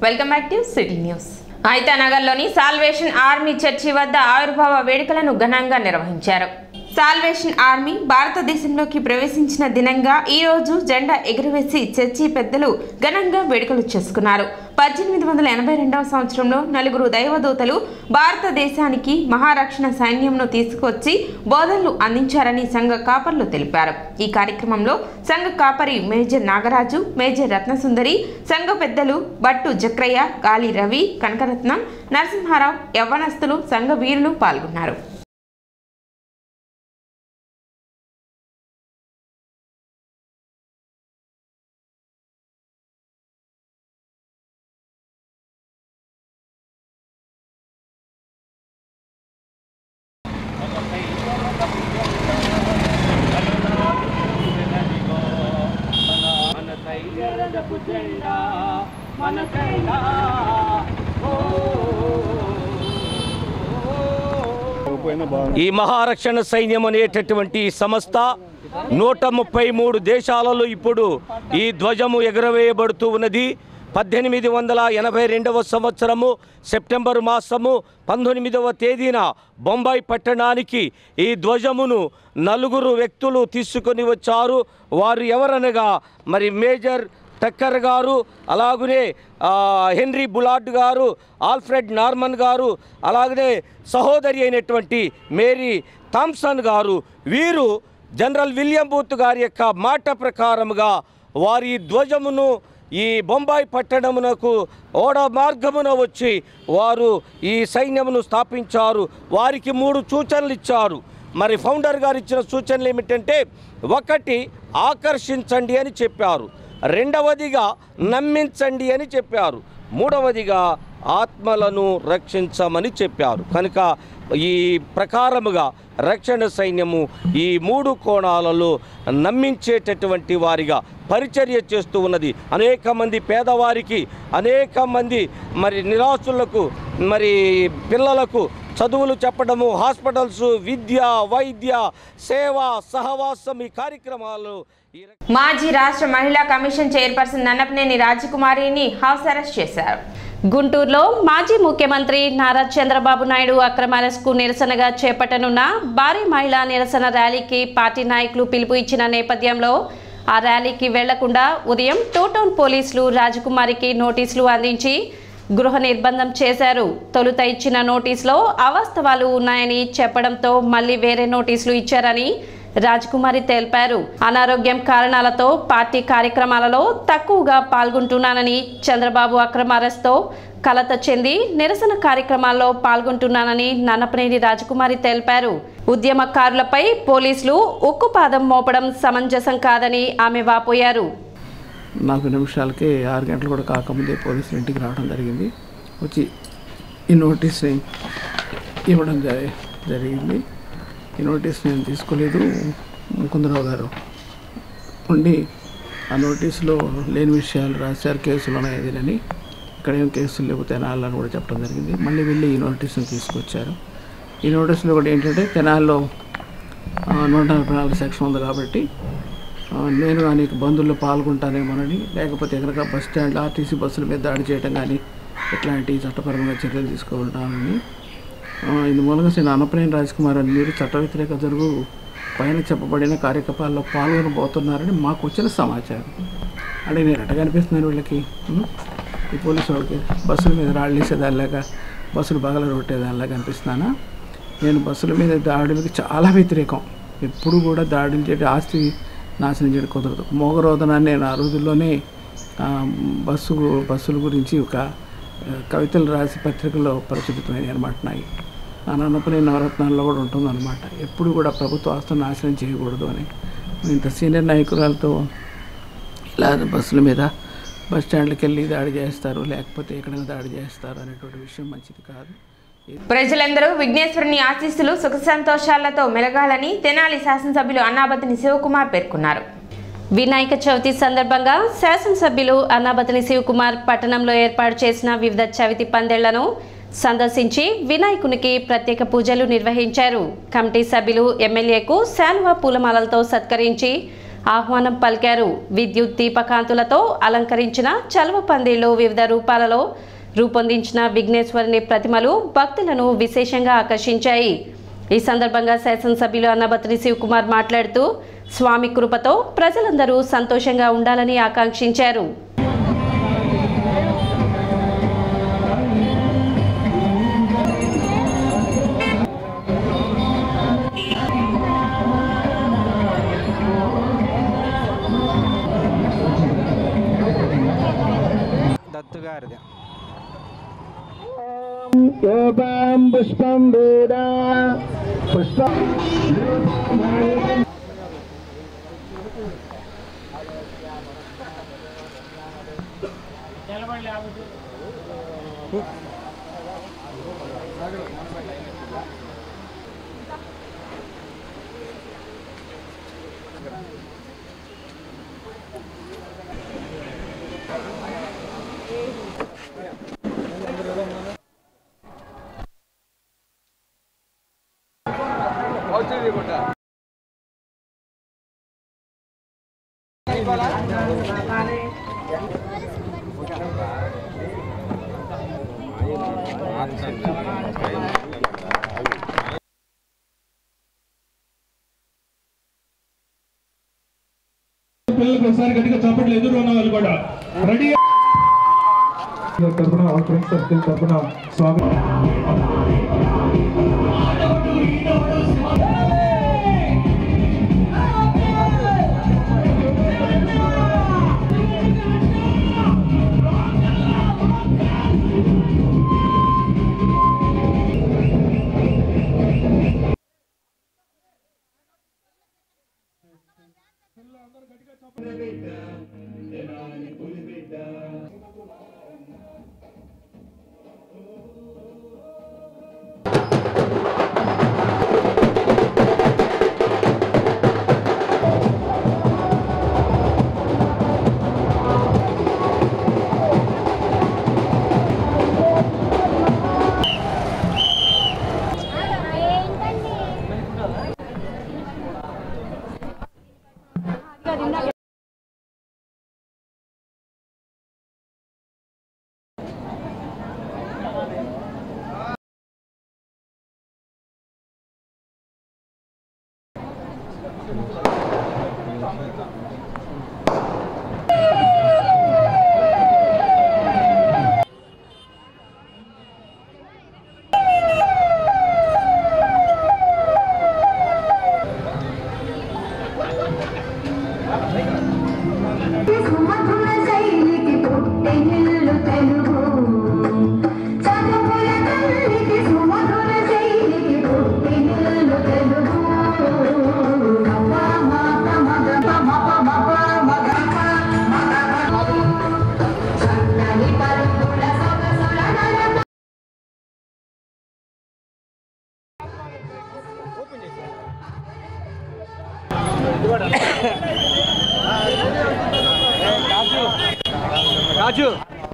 Welcome back to city news నగర్లోని salvation army church వద్ద ఆవిర్భావ వేడుకలను ఘనంగా నిర్వహించారు సాల్వేషన్ ఆర్మీ భారతదేశంలోకి ప్రవేశించిన దినంగా ఈ రోజు జెండా ఎగురవేసి చర్చి పెద్దలు ఘనంగా వేడుకలు చేసుకున్నారు పద్దెనిమిది వందల ఎనభై రెండవ సంవత్సరంలో నలుగురు దైవదూతలు భారతదేశానికి మహారక్షణ సైన్యంను తీసుకొచ్చి బోధనలు అందించారని సంఘ కాపర్లు తెలిపారు ఈ కార్యక్రమంలో సంఘ కాపరి మేజర్ నాగరాజు మేజర్ రత్నసుందరి సంఘ పెద్దలు బట్టు జక్రయ్య గాలి రవి కనకరత్నం నరసింహారావు యవ్వనస్తులు సంఘ వీరులు పాల్గొన్నారు మన ధైర్యపు జెండా మన జెండా ఈ మహారక్షణ సైన్యం అనేటటువంటి సంస్థ నూట ముప్పై మూడు దేశాలలో ఇప్పుడు ఈ ధ్వజము ఎగురవేయబడుతూ ఉన్నది పద్దెనిమిది వందల ఎనభై రెండవ సంవత్సరము సెప్టెంబర్ మాసము పంతొమ్మిదవ తేదీన బొంబాయి పట్టణానికి ఈ ధ్వజమును నలుగురు వ్యక్తులు తీసుకొని వచ్చారు వారు ఎవరనగా మరి మేజర్ టక్కర్ గారు అలాగనే ఆ, హెన్రీ బులాడ్ గారు ఆల్ఫ్రెడ్ నార్మన్ గారు అలాగనే సహోదరి అయినటువంటి మేరీ థామ్సన్ గారు వీరు జనరల్ విలియం బూత్ గారి యొక్క మాట ప్రకారముగా వారి ధ్వజమును ఈ బొంబాయి పట్టణమునకు ఓడ మార్గమున వచ్చి వారు ఈ సైన్యమును స్థాపించారు వారికి మూడు సూచనలు ఇచ్చారు మరి ఫౌండర్ గారు ఇచ్చిన సూచనలు ఏమిటంటే ఒకటి ఆకర్షించండి అని చెప్పారు రెండవదిగా నమ్మించండి అని చెప్పారు మూడవదిగా ఆత్మలను రక్షించమని చెప్పారు కనుక ఈ ప్రకారముగా రక్షణ సైన్యము ఈ మూడు కోణాలలో నమ్మించేటటువంటి వారిగా పరిచర్య చేస్తూ ఉన్నది అనేక మంది పేదవారికి అనేక మంది మరి నిరాశులకు మరి పిల్లలకు చదువులు చెప్పడము హాస్పిటల్స్ విద్య వైద్య సేవ సహవాసం ఈ కార్యక్రమాలు ఈ రక- మాజీ రాష్ట్ర మహిళా కమిషన్ చైర్పర్సన్ నన్నపనేని రాజకుమారిని హౌస్ అరెస్ట్ చేశారు గుంటూరులో మాజీ ముఖ్యమంత్రి నారా చంద్రబాబు నాయుడు అక్రమ అరెస్టుకు నిరసనగా చేపట్టనున్న భారీ మహిళా నిరసన ర్యాలీకి పార్టీ నాయకులు పిలుపు ఇచ్చిన నేపథ్యంలో ఆ ర్యాలీకి వెళ్లకుండా ఉదయం టూ టౌన్ పోలీసులు రాజకుమారికి నోటీసులు అందించి గృహ నిర్బంధం చేశారు తొలుత ఇచ్చిన నోటీసులో అవాస్తవాలు ఉన్నాయని చెప్పడంతో మళ్ళీ వేరే నోటీసులు ఇచ్చారని రాజకుమారి తెలిపారు అనారోగ్యం కారణాలతో పార్టీ కార్యక్రమాలలో తక్కువగా పాల్గొంటున్నానని చంద్రబాబు అక్రమ అరెస్ట్తో కలత చెంది నిరసన కార్యక్రమాల్లో పాల్గొంటున్నానని నన్నపనేని రాజకుమారి తెలిపారు ఉద్యమకారులపై పోలీసులు ఉక్కుపాదం మోపడం సమంజసం కాదని ఆమె వాపోయారు నాలుగు నిమిషాలకి ఆరు గంటలు కూడా కాకముందే పోలీసులు ఇంటికి రావడం జరిగింది వచ్చి ఈ నోటీస్ని ఇవ్వడం జరి జరిగింది ఈ నోటీస్ నేను తీసుకోలేదు ముకుందరావు గారు ఉండి ఆ నోటీసులో లేని విషయాలు రాశారు కేసులు ఉన్నాయి అదినని ఇక్కడ ఏం కేసులు లేవు తెనాలని కూడా చెప్పడం జరిగింది మళ్ళీ వెళ్ళి ఈ నోటీస్ని తీసుకొచ్చారు ఈ నోటీసులో కూడా ఏంటంటే తెనాల్లో ఆ, నూట నలభై నాలుగు సెక్షన్ ఉంది కాబట్టి ఆ, నేను అనేక బంధువుల్లో పాల్గొంటానేమోనని లేకపోతే కనుక బస్ స్టాండ్ ఆర్టీసీ బస్సుల మీద దాడి చేయడం కానీ ఇట్లాంటి చట్టపరమైన చర్యలు తీసుకుంటానని ఆ, ఇందు మూలంగా శ్రీ అన్నపనేని రాజకుమార్ అని మీరు చట్ట వ్యతిరేక జరుగు పైన చెప్పబడిన కార్యకలాపాల్లో పాల్గొనబోతున్నారని మాకు వచ్చిన సమాచారం అంటే నేను ఎట్ట కనిపిస్తున్నాను వీళ్ళకి ఉం? ఈ పోలీసు వాళ్ళకి బస్సుల మీద రాళ్ళు వేసేదానిలాగా బస్సులు బాగా రొట్టేదానిలాగా కనిపిస్తున్నానా నేను బస్సుల మీద దాడులకి చాలా వ్యతిరేకం ఎప్పుడు కూడా దాడులు చేయడం ఆస్తి నాశనం చేయడం కుదరదు మోగరోధనాన్ని నేను ఆ రోజుల్లోనే ఆ, బస్సు బస్సుల గురించి ఒక ఆ, కవితలు రాసి పత్రికలో ప్రచురితమైనవి అనమాట నాయి నా నన్నపని నవరత్నాల్లో కూడా ఉంటుందన్నమాట ఎప్పుడు కూడా ప్రభుత్వ ఆస్తులను నాశనం చేయకూడదు అని ఇంత సీనియర్ నాయకురాలతో ఇలా బస్సుల మీద బస్ స్టాండ్కి వెళ్ళి దాడి చేస్తారు లేకపోతే ఎక్కడైనా దాడి చేస్తారు అనేటువంటి విషయం మంచిది కాదు ప్రజలందరూ విఘ్నేశ్వరుని ఆశీస్సులు సుఖ సంతోషాలతో మెలగాలని తెనాలి శాసనసభ్యులు అన్నాబతిని శివకుమార్ పేర్కొన్నారు వినాయక చవితి సందర్భంగా శాసనసభ్యులు అన్నాబతిని శివకుమార్ పట్టణంలో ఏర్పాటు చేసిన వివిధ చవితి పందేళ్లను సందర్శించి వినాయకునికి ప్రత్యేక పూజలు నిర్వహించారు కమిటీ సభ్యులు ఎమ్మెల్యేకు శాలువా పూలమాలలతో సత్కరించి ఆహ్వానం పలికారు విద్యుత్ దీపకాంతులతో అలంకరించిన చలవ పందిళ్లు వివిధ రూపాలలో రూపొందించిన విఘ్నేశ్వరుని ప్రతిమలు భక్తులను విశేషంగా ఆకర్షించాయి ఈ సందర్భంగా శాసనసభ్యులు అన్నబత్రి శివకుమార్ మాట్లాడుతూ స్వామి కృపతో ప్రజలందరూ సంతోషంగా ఉండాలని ఆకాంక్షించారు దత్తు గారిది పుష్పం వేద పుష్పం పిల్లలకు ఒకసారి గట్టిగా చప్పట్లు ఎదురు ఉన్న వాళ్ళు కూడా రెడీ తరపున ఫ్రెండ్స్ సర్కిల్ తరపున స్వాగతం సుమధుర శైలికి పుట్టినిల్లు తెలుగు చదువుల తల్లికి సుమధుర శైలికి పుట్టినిల్లు తెలుగు గప్ప మాప మగ పమ పమ ప మగ ప మగ ప. చక్కని పలుకుల సొగసుల నడక రాజు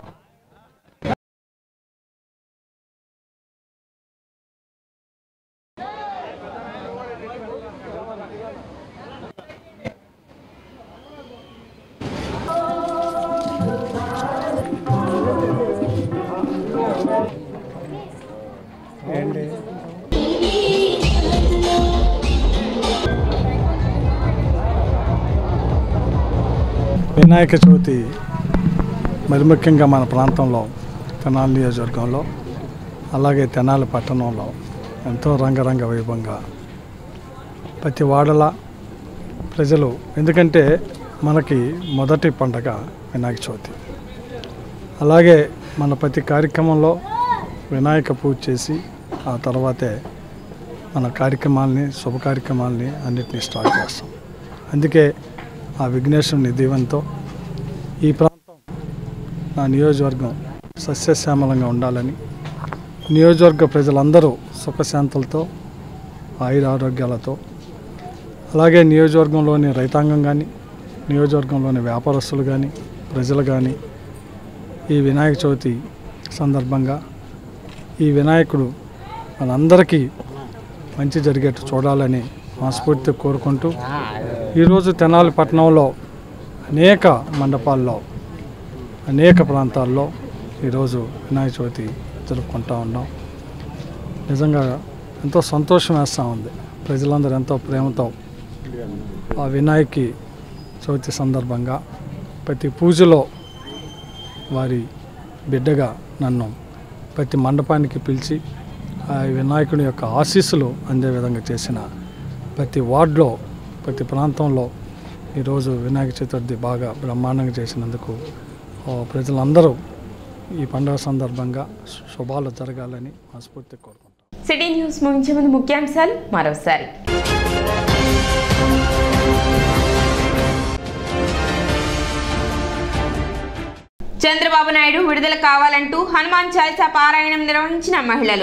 వినాయక చవితి మరి ముఖ్యంగా మన ప్రాంతంలో తెనాలి నియోజకవర్గంలో అలాగే తెనాలి పట్టణంలో ఎంతో రంగరంగ వైభవంగా ప్రతి వాడల ప్రజలు ఎందుకంటే మనకి మొదటి పండగ వినాయక చవితి అలాగే మన ప్రతి కార్యక్రమంలో వినాయక పూజ చేసి ఆ తర్వాతే మన కార్యక్రమాలని శుభ కార్యక్రమాలని అన్నిటినీ స్టార్ట్ చేస్తాం అందుకే ఆ విఘ్నేశ్వరుని దీవెనతో ఈ ప్రాంతం నా నియోజకవర్గం సస్యశ్యామలంగా ఉండాలని నియోజకవర్గ ప్రజలందరూ సుఖశాంతులతో ఆయుర ఆరోగ్యాలతో అలాగే నియోజకవర్గంలోని రైతాంగం కానీ నియోజకవర్గంలోని వ్యాపారస్తులు కానీ ప్రజలు కానీ ఈ వినాయక చవితి సందర్భంగా ఈ వినాయకుడు మనందరికీ మంచి జరిగేట్టు చూడాలని మనస్ఫూర్తిగా కోరుకుంటూ ఈరోజు తెనాలి పట్టణంలో అనేక మండపాల్లో అనేక ప్రాంతాల్లో ఈరోజు వినాయక చవితి జరుపుకుంటా ఉన్నాం నిజంగా ఎంతో సంతోషం వేస్తూ ఉంది ప్రజలందరూ ఎంతో ప్రేమతో ఆ వినాయకి చవితి సందర్భంగా ప్రతి పూజలో వారి బిడ్డగా నన్ను ప్రతి మండపానికి పిలిచి ఆ వినాయకుని యొక్క ఆశీస్సులు అందే విధంగా చేసిన ప్రతి వార్డులో ప్రతి ప్రాంతంలో ఈరోజు వినాయక చతుర్థి బాగా బ్రహ్మాండంగా చేసినందుకు ఆ, ప్రజలందరూ ఈ పండుగ సందర్భంగా శు- శుభాలు జరగాలని మనస్ఫూర్తి కోరుకుంటాం సిటీ న్యూస్ ముగించే ముందు ముఖ్యాంశాలు మరోసారి చంద్రబాబు నాయుడు విడుదల కావాలంటూ హనుమాన్ చాలీసా పారాయణం నిర్వహించిన మహిళలు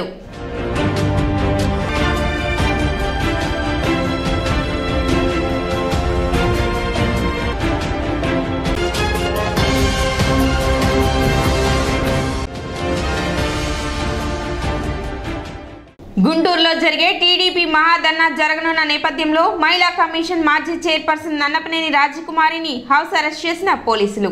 గుంటూరులో జరిగే టీడీపీ మహాధర్నా జరగనున్న నేపథ్యంలో మహిళా కమిషన్ మాజీ చైర్పర్సన్ నన్నపనేని రాజకుమారిని హౌస్ అరెస్ట్ చేసిన పోలీసులు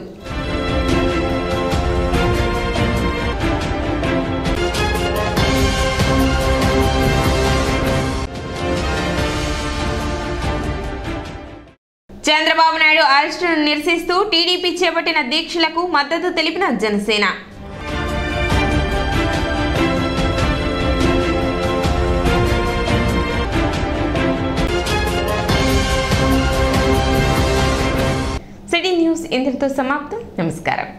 చంద్రబాబు నాయుడు అరెస్టును నిరసిస్తూ టీడీపీ చేపట్టిన దీక్షలకు మద్దతు తెలిపిన జనసేన సిటీ న్యూస్ ఇంతటితో సమాప్తం నమస్కారం